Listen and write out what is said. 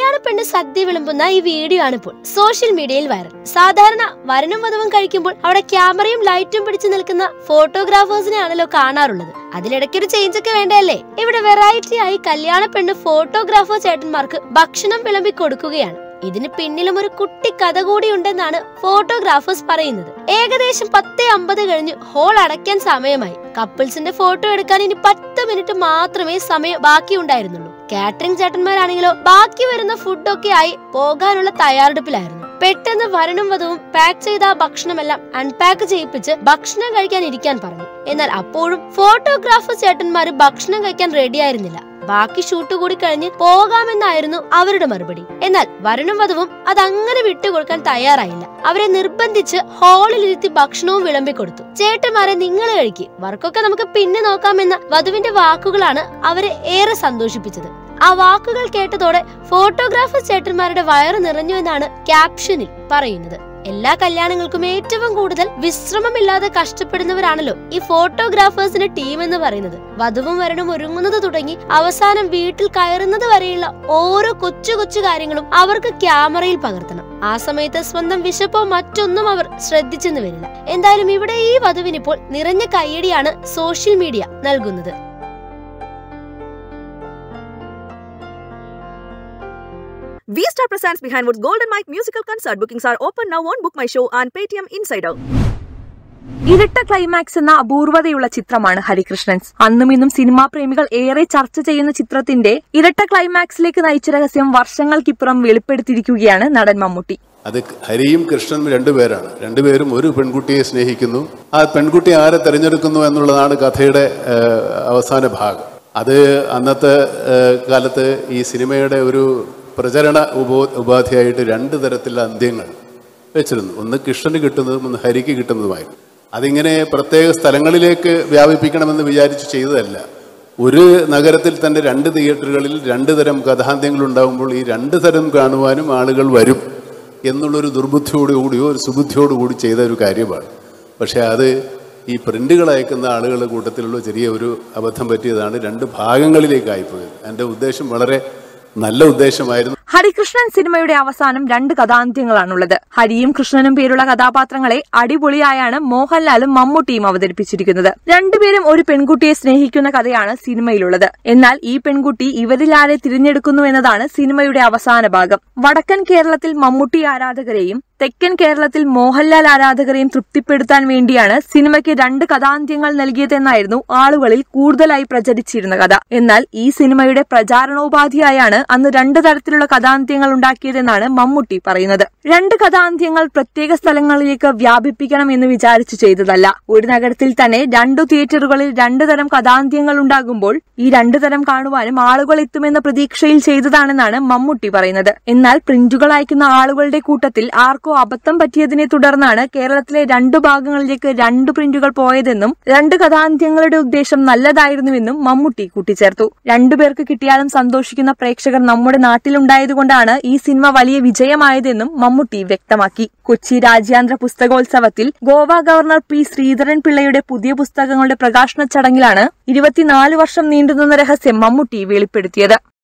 കല്യാണ പെണ്ണ് സദ്യ വിളമ്പുന്ന ഈ വീഡിയോ ആണ് ഇപ്പോൾ സോഷ്യൽ മീഡിയയിൽ വൈറൽ സാധാരണ വരനും വധവും കഴിക്കുമ്പോൾ അവിടെ ക്യാമറയും ലൈറ്റും പിടിച്ചു നിൽക്കുന്ന ഫോട്ടോഗ്രാഫേഴ്സിനെ ആണല്ലോ കാണാറുള്ളത് അതിലിടയ്ക്കൊരു ചേഞ്ച് ഒക്കെ വേണ്ടല്ലേ ഇവിടെ വെറൈറ്റി ആയി കല്യാണ പെണ്ണ് ഫോട്ടോഗ്രാഫർ ചേട്ടന്മാർക്ക് ഭക്ഷണം വിളമ്പി കൊടുക്കുകയാണ് ഇതിന് പിന്നിലും ഒരു കുട്ടി കഥ കൂടി ഉണ്ടെന്നാണ് ഫോട്ടോഗ്രാഫേഴ്സ് പറയുന്നത് ഏകദേശം പത്ത് അമ്പത് കഴിഞ്ഞ് ഹോൾ അടയ്ക്കാൻ സമയമായി കപ്പിൾസിന്റെ ഫോട്ടോ എടുക്കാൻ ഇനി പത്ത് മിനിറ്റ് മാത്രമേ സമയം ബാക്കിയുണ്ടായിരുന്നുള്ളൂ കാറ്ററിംഗ് ചേട്ടന്മാരാണെങ്കിലോ ബാക്കി വരുന്ന ഫുഡൊക്കെ ആയി പോകാനുള്ള തയ്യാറെടുപ്പിലായിരുന്നു പെട്ടെന്ന് വരനും വധവും പാക്ക് ചെയ്ത ആ ഭക്ഷണമെല്ലാം അൺപാക്ക് ചെയ്യിപ്പിച്ച് ഭക്ഷണം കഴിക്കാൻ ഇരിക്കാൻ പറഞ്ഞു എന്നാൽ അപ്പോഴും ഫോട്ടോഗ്രാഫർ ചേട്ടന്മാര് ഭക്ഷണം കഴിക്കാൻ റെഡിയായിരുന്നില്ല ബാക്കി ഷൂട്ട് കൂടി കഴിഞ്ഞ് പോകാമെന്നായിരുന്നു അവരുടെ മറുപടി എന്നാൽ വരനും വധവും അതങ്ങനെ വിട്ടുകൊടുക്കാൻ തയ്യാറായില്ല അവരെ നിർബന്ധിച്ച് ഹാളിൽ ഇരുത്തി ഭക്ഷണവും വിളമ്പിക്കൊടുത്തു ചേട്ടന്മാരെ നിങ്ങൾ കഴിക്ക് വർക്കൊക്കെ നമുക്ക് പിന്നെ നോക്കാമെന്ന വധുവിന്റെ വാക്കുകളാണ് അവരെ ഏറെ സന്തോഷിപ്പിച്ചത് ആ വാക്കുകൾ കേട്ടതോടെ ഫോട്ടോഗ്രാഫർ ചേട്ടന്മാരുടെ വയറ് നിറഞ്ഞു എന്നാണ് ക്യാപ്ഷനിൽ പറയുന്നത് എല്ലാ കല്യാണങ്ങൾക്കും ഏറ്റവും കൂടുതൽ വിശ്രമമില്ലാതെ കഷ്ടപ്പെടുന്നവരാണല്ലോ ഈ ഫോട്ടോഗ്രാഫേഴ്സിന്റെ ടീം എന്ന് പറയുന്നത് വധുവും വരനും ഒരുങ്ങുന്നത് തുടങ്ങി അവസാനം വീട്ടിൽ കയറുന്നത് വരെയുള്ള ഓരോ കൊച്ചു കൊച്ചു കാര്യങ്ങളും അവർക്ക് ക്യാമറയിൽ പകർത്തണം ആ സമയത്ത് സ്വന്തം വിശപ്പോ മറ്റൊന്നും അവർ ശ്രദ്ധിച്ചെന്ന് വരില്ല എന്തായാലും ഇവിടെ ഈ വധുവിനിപ്പോൾ നിറഞ്ഞ കയ്യടിയാണ് സോഷ്യൽ മീഡിയ നൽകുന്നത് V Star presents Behind Woods Golden Mike musical concert. Bookings are open now on Book My Show and Paytm Insider. ഇരട്ട ക്ലൈമാക്സ് എന്ന അപൂർവതയുള്ള ചിത്രമാണ് ഹരികൃഷ്ണൻസ് അന്നും ഇന്നും സിനിമാ പ്രേമികൾ ഏറെ ചർച്ച ചെയ്യുന്ന ചിത്രത്തിന്റെ ഇരട്ട ക്ലൈമാക്സിലേക്ക് നയിച്ച രഹസ്യം വർഷങ്ങൾക്കിപ്പുറം വെളിപ്പെടുത്തിയിരിക്കുകയാണ് നടൻ മമ്മൂട്ടി അത് ഹരിയും കൃഷ്ണനും രണ്ടുപേരാണ് രണ്ടുപേരും ഒരു പെൺകുട്ടിയെ സ്നേഹിക്കുന്നു ആ പെൺകുട്ടി ആരെ തിരഞ്ഞെടുക്കുന്നു എന്നുള്ളതാണ് കഥയുടെ ഏഹ്, അവസാന ഭാഗം അത് അന്നത്തെ ഏഹ്, കാലത്ത് ഈ സിനിമയുടെ ഒരു പ്രചരണ ഉപോ ഉപാധിയായിട്ട് രണ്ട് തരത്തിലുള്ള അന്ത്യങ്ങൾ വെച്ചിരുന്നു ഒന്ന് കൃഷ്ണന് കിട്ടുന്നതും ഒന്ന് ഹരിക്ക് കിട്ടുന്നതുമായിരുന്നു അതിങ്ങനെ പ്രത്യേക സ്ഥലങ്ങളിലേക്ക് വ്യാപിപ്പിക്കണമെന്ന് വിചാരിച്ച് ചെയ്തതല്ല ഒരു നഗരത്തിൽ തന്നെ രണ്ട് തിയേറ്ററുകളിൽ രണ്ട് തരം കഥാന്ത്യങ്ങൾ ഉണ്ടാകുമ്പോൾ ഈ രണ്ട് തരം കാണുവാനും ആളുകൾ വരും എന്നുള്ളൊരു ദുർബുദ്ധിയോടുകൂടിയോ ഒരു സുബുദ്ധിയോടുകൂടി ചെയ്ത ഒരു കാര്യമാണ് പക്ഷേ അത് ഈ പ്രിന്റുകൾ അയക്കുന്ന ആളുകളുടെ കൂട്ടത്തിലുള്ള ചെറിയ ഒരു അബദ്ധം പറ്റിയതാണ് രണ്ട് ഭാഗങ്ങളിലേക്കായിപ്പോയത് എൻ്റെ ഉദ്ദേശം വളരെ നല്ല ഉദ്ദേശമായിരുന്നു ഹരികൃഷ്ണൻ സിനിമയുടെ അവസാനം രണ്ട് കഥാന്ത്യങ്ങളാണുള്ളത് ഹരിയും കൃഷ്ണനും പേരുള്ള കഥാപാത്രങ്ങളെ അടിപൊളിയായാണ് മോഹൻലാലും മമ്മൂട്ടിയും അവതരിപ്പിച്ചിരിക്കുന്നത് രണ്ടുപേരും ഒരു പെൺകുട്ടിയെ സ്നേഹിക്കുന്ന കഥയാണ് സിനിമയിലുള്ളത് എന്നാൽ ഈ പെൺകുട്ടി ഇവരിൽ ആരെ തിരഞ്ഞെടുക്കുന്നു എന്നതാണ് സിനിമയുടെ അവസാന ഭാഗം വടക്കൻ കേരളത്തിൽ മമ്മൂട്ടി ആരാധകരെയും തെക്കൻ കേരളത്തിൽ മോഹൻലാൽ ആരാധകരെയും തൃപ്തിപ്പെടുത്താൻ വേണ്ടിയാണ് സിനിമയ്ക്ക് രണ്ട് കഥാന്ത്യങ്ങൾ നൽകിയതെന്നായിരുന്നു ആളുകളിൽ കൂടുതലായി പ്രചരിച്ചിരുന്ന കഥ എന്നാൽ ഈ സിനിമയുടെ പ്രചാരണോപാധിയായാണ് അന്ന് രണ്ട് തരത്തിലുള്ള കഥാന്ത്യങ്ങൾ ഉണ്ടാക്കിയതെന്നാണ് മമ്മൂട്ടി പറയുന്നത് രണ്ട് കഥാന്ത്യങ്ങൾ പ്രത്യേക സ്ഥലങ്ങളിലേക്ക് വ്യാപിപ്പിക്കണം എന്ന് വിചാരിച്ചു ചെയ്തതല്ല ഒരു നഗരത്തിൽ തന്നെ രണ്ടു തിയേറ്ററുകളിൽ രണ്ടു തരം കഥാന്ത്യങ്ങൾ ഉണ്ടാകുമ്പോൾ ഈ രണ്ടു തരം കാണുവാനും ആളുകൾ എത്തുമെന്ന പ്രതീക്ഷയിൽ ചെയ്തതാണെന്നാണ് മമ്മൂട്ടി പറയുന്നത് എന്നാൽ പ്രിന്റുകൾ അയക്കുന്ന ആളുകളുടെ കൂട്ടത്തിൽ ആർക്കോ അബദ്ധം പറ്റിയതിനെ തുടർന്നാണ് കേരളത്തിലെ രണ്ടു ഭാഗങ്ങളിലേക്ക് രണ്ട് പ്രിന്റുകൾ പോയതെന്നും രണ്ട് കഥാന്ത്യങ്ങളുടെ ഉദ്ദേശം നല്ലതായിരുന്നുവെന്നും മമ്മൂട്ടി കൂട്ടിച്ചേർത്തു രണ്ടുപേർക്ക് കിട്ടിയാലും സന്തോഷിക്കുന്ന പ്രേക്ഷകർ നമ്മുടെ നാട്ടിലുണ്ടായതുകൊണ്ടാണ് ഈ സിനിമ വലിയ വിജയമായതെന്നും മമ്മൂട്ടി വ്യക്തമാക്കി കൊച്ചി രാജ്യാന്തര പുസ്തകോത്സവത്തിൽ ഗോവ ഗവർണർ പി ശ്രീധരൻ പിള്ളയുടെ പുതിയ പുസ്തകങ്ങളുടെ പ്രകാശന ചടങ്ങിലാണ് ഇരുപത്തിനാല് വർഷം നീണ്ടുനിന്ന രഹസ്യം മമ്മൂട്ടി വെളിപ്പെടുത്തിയത്